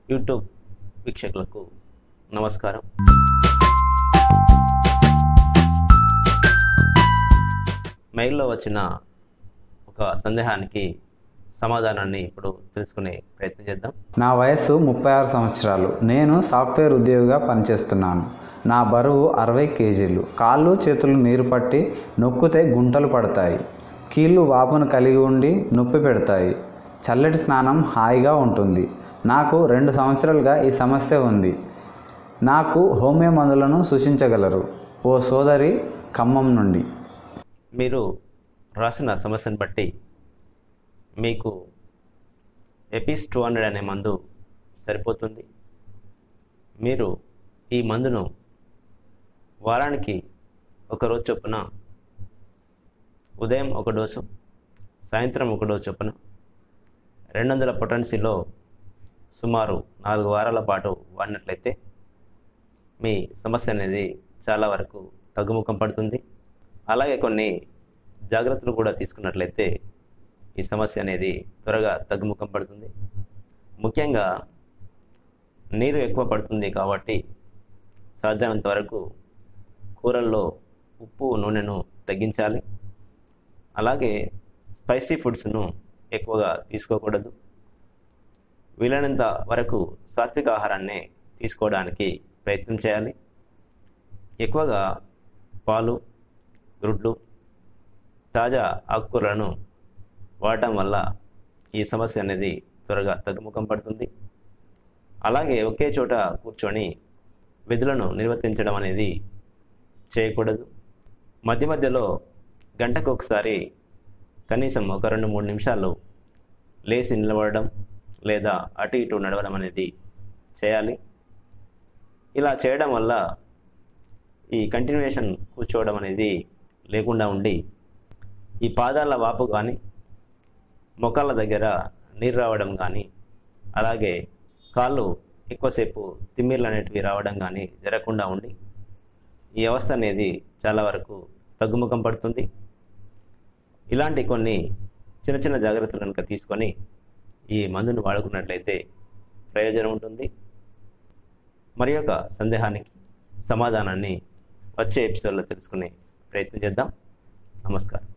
YouTube వీక్షకులకు నమస్కారం మెయిల్లో వచ్చిన ఒక సందేహానికి సమాధానాన్ని ఇప్పుడు తెలుసుకునే ప్రయత్నం చేద్దాం నా వయస్సు ముప్పై ఆరు సంవత్సరాలు నేను సాఫ్ట్వేర్ ఉద్యోగిగా పనిచేస్తున్నాను నా బరువు అరవై కేజీలు కాళ్ళు చేతులు నీరు పట్టి నొక్కితే గుంటలు పడతాయి కీళ్ళు వాపును కలిగి ఉండి నొప్పి పెడతాయి చల్లటి స్నానం హాయిగా ఉంటుంది నాకు రెండు సంవత్సరాలుగా ఈ సమస్య ఉంది నాకు హోమియో మందులను సూచించగలరు ఓ సోదరి ఖమ్మం నుండి మీరు రాసిన సమస్యను బట్టి మీకు ఎపిస్ టూ హండ్రెడ్ అనే మందు సరిపోతుంది మీరు ఈ మందును వారానికి ఒక రోజు చొప్పున ఉదయం ఒక డోసు సాయంత్రం ఒక డోసు చొప్పున రెండు వందల పొటెన్సీలో సుమారు నాలుగు వారాల పాటు వాడినట్లయితే మీ సమస్య అనేది చాలా వరకు తగ్గుముఖం పడుతుంది అలాగే కొన్ని జాగ్రత్తలు కూడా తీసుకున్నట్లయితే ఈ సమస్య అనేది త్వరగా తగ్గుముఖం పడుతుంది ముఖ్యంగా నీరు ఎక్కువ పడుతుంది కాబట్టి సాధ్యమైనంత వరకు కూరల్లో ఉప్పు నూనెను తగ్గించాలి అలాగే స్పైసీ ఫుడ్స్ను ఎక్కువగా తీసుకోకూడదు వీలైనంత వరకు సాత్విక ఆహారాన్ని తీసుకోవడానికి ప్రయత్నం చేయాలి ఎక్కువగా పాలు గ్రుడ్లు తాజా ఆకుకూరలను వాడటం వల్ల ఈ సమస్య అనేది త్వరగా తగ్గుముఖం పడుతుంది అలాగే ఒకే చోట కూర్చొని విధులను నిర్వర్తించడం అనేది చేయకూడదు మధ్య మధ్యలో గంటకు ఒకసారి కనీసం ఒక రెండు మూడు నిమిషాలు లేచి నిలబడడం లేదా అటు ఇటు నడవడం అనేది చేయాలి ఇలా చేయడం వల్ల ఈ కంటిన్యూషన్ కూర్చోవడం అనేది లేకుండా ఉండి ఈ పాదాల వాపు కానీ మొక్కల దగ్గర నీరు రావడం కానీ అలాగే కాళ్ళు ఎక్కువసేపు తిమ్మిర్లు అనేటివి రావడం కానీ జరగకుండా ఉండి ఈ అవస్థ అనేది చాలా వరకు తగ్గుముఖం పడుతుంది ఇలాంటి కొన్ని చిన్న చిన్న జాగ్రత్తలు కనుక తీసుకొని ఈ మందును వాడుకున్నట్లయితే ప్రయోజనం ఉంటుంది మరి యొక్క సందేహానికి సమాధానాన్ని వచ్చే ఎపిసోడ్లో తెలుసుకునే ప్రయత్నం చేద్దాం నమస్కారం